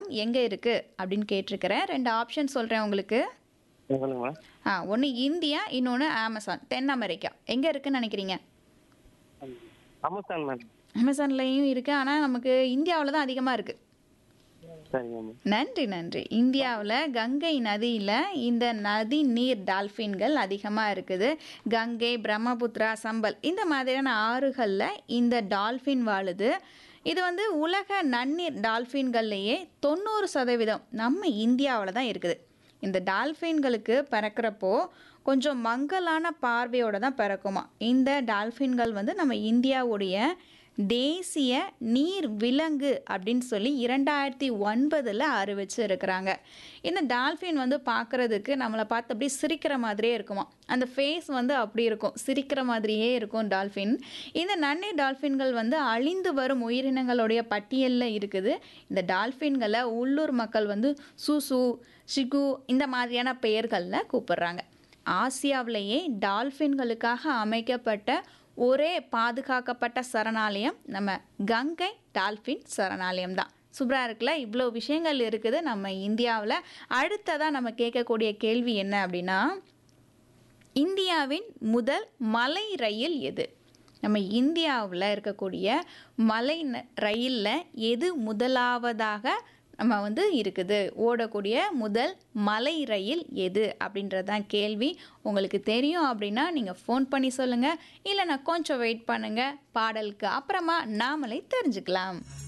எங்கே இருக்குது அப்படின்னு கேட்டிருக்கிறேன் ரெண்டு ஆப்ஷன் சொல்கிறேன் உங்களுக்கு சொல்லுங்க மேடம் ஆ ஒன்று இந்தியா இன்னொன்று அமேசான் தென் அமெரிக்கா எங்கே இருக்குன்னு நினைக்கிறீங்க அமேசான் மேடம் அமேசான்லேயும் இருக்குது ஆனால் நமக்கு இந்தியாவில் தான் அதிகமாக இருக்குது சரிங்க மேம் நன்றி நன்றி இந்தியாவில் கங்கை நதியில் இந்த நதி நீர் டால்ஃபின்கள் அதிகமாக இருக்குது கங்கை பிரம்மபுத்திரா சம்பல் இந்த மாதிரியான ஆறுகளில் இந்த டால்ஃபின் வாழுது இது வந்து உலக நன்னீர் டால்ஃபின்கள்லேயே தொண்ணூறு சதவீதம் நம்ம இந்தியாவில் தான் இருக்குது இந்த டால்ஃபின்களுக்கு பிறக்கிறப்போ கொஞ்சம் மங்கலான பார்வையோடு தான் பிறக்குமா இந்த டால்ஃபின்கள் வந்து நம்ம இந்தியாவுடைய தேசிய நீர் விலங்கு அப்படின்னு சொல்லி இரண்டாயிரத்தி ஒன்பதில் அறிவிச்சு இருக்கிறாங்க இந்த டால்ஃபின் வந்து பார்க்குறதுக்கு நம்மளை பார்த்து அப்படியே சிரிக்கிற மாதிரியே இருக்குமா அந்த ஃபேஸ் வந்து அப்படி இருக்கும் சிரிக்கிற மாதிரியே இருக்கும் டால்ஃபின் இந்த நன்னீர் டால்ஃபின்கள் வந்து அழிந்து வரும் உயிரினங்களுடைய பட்டியலில் இருக்குது இந்த டால்ஃபின்களை உள்ளூர் மக்கள் வந்து சுசு ஷிகு இந்த மாதிரியான பெயர்களில் கூப்பிடுறாங்க ஆசியாவிலேயே டால்ஃபின்களுக்காக அமைக்கப்பட்ட ஒரே பாதுகாக்கப்பட்ட சரணாலயம் நம்ம கங்கை டால்ஃபின் சரணாலயம் தான் சூப்பராக இருக்குல்ல இவ்வளோ விஷயங்கள் இருக்குது நம்ம இந்தியாவில் அடுத்ததாக நம்ம கேட்கக்கூடிய கேள்வி என்ன அப்படின்னா இந்தியாவின் முதல் மலை ரயில் எது நம்ம இந்தியாவில் இருக்கக்கூடிய மலை ந- ரயிலில் எது முதலாவதாக நம்ம வந்து இருக்குது ஓடக்கூடிய முதல் மலை ரயில் எது அப்படின்றது தான் கேள்வி உங்களுக்கு தெரியும் அப்படின்னா நீங்கள் ஃபோன் பண்ணி சொல்லுங்கள் இல்லைன்னா கொஞ்சம் வெயிட் பண்ணுங்கள் பாடலுக்கு அப்புறமா நாமளே தெரிஞ்சுக்கலாம்